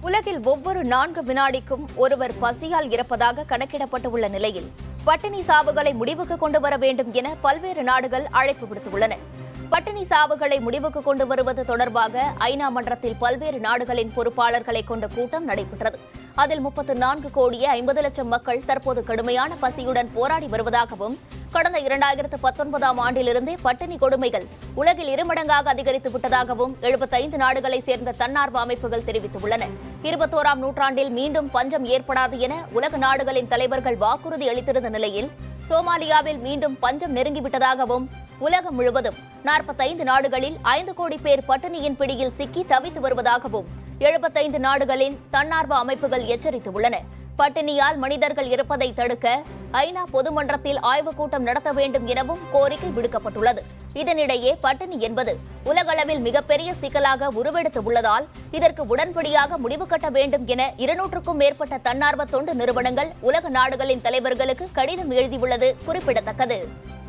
உலகில் ஒவ்வொரு நான்கு வினாடிக்கும் ஒருவர் பசியால் இறப்பதாக கணக்கிடப்பட்டுள்ள நிலையில் பட்டினி சாவுகளை முடிவுக்கு கொண்டு வர வேண்டும் என பல்வேறு நாடுகள் அழைப்பு விடுத்துள்ளன பட்டினி சாவுகளை முடிவுக்கு கொண்டு வருவது தொடர்பாக ஐநா மன்றத்தில் பல்வேறு நாடுகளின் பொறுப்பாளர்களை கொண்ட கூட்டம் நடைபெற்றது அதில் முப்பத்து நான்கு கோடியே ஐம்பது லட்சம் மக்கள் தற்போது கடுமையான பசியுடன் போராடி வருவதாகவும் கடந்த இரண்டாயிரத்து பத்தொன்பதாம் ஆண்டிலிருந்தே பட்டினி கொடுமைகள் உலகில் இருமடங்காக அதிகரித்து விட்டதாகவும் எழுபத்தைந்து நாடுகளை சேர்ந்த தன்னார்வ அமைப்புகள் தெரிவித்துள்ளன இருபத்தோராம் நூற்றாண்டில் மீண்டும் பஞ்சம் ஏற்படாது என உலக நாடுகளின் தலைவர்கள் வாக்குறுதி அளித்திருந்த நிலையில் சோமாலியாவில் மீண்டும் பஞ்சம் நெருங்கிவிட்டதாகவும் உலகம் முழுவதும் நாற்பத்தைந்து நாடுகளில் ஐந்து கோடி பேர் பட்டினியின் பிடியில் சிக்கி தவித்து வருவதாகவும் எழுபத்தைந்து நாடுகளின் தன்னார்வ அமைப்புகள் எச்சரித்துள்ளன பட்டினியால் மனிதர்கள் இறப்பதை தடுக்க ஐநா பொதுமன்றத்தில் ஆய்வுக் கூட்டம் நடத்த வேண்டும் எனவும் கோரிக்கை விடுக்கப்பட்டுள்ளது இதனிடையே பட்டினி என்பது உலகளவில் மிகப்பெரிய சிக்கலாக உருவெடுத்து உள்ளதால் இதற்கு உடன்படியாக முடிவு கட்ட வேண்டும் என இருநூற்றுக்கும் மேற்பட்ட தன்னார்வ தொண்டு நிறுவனங்கள் உலக நாடுகளின் தலைவர்களுக்கு கடிதம் எழுதியுள்ளது குறிப்பிடத்தக்கது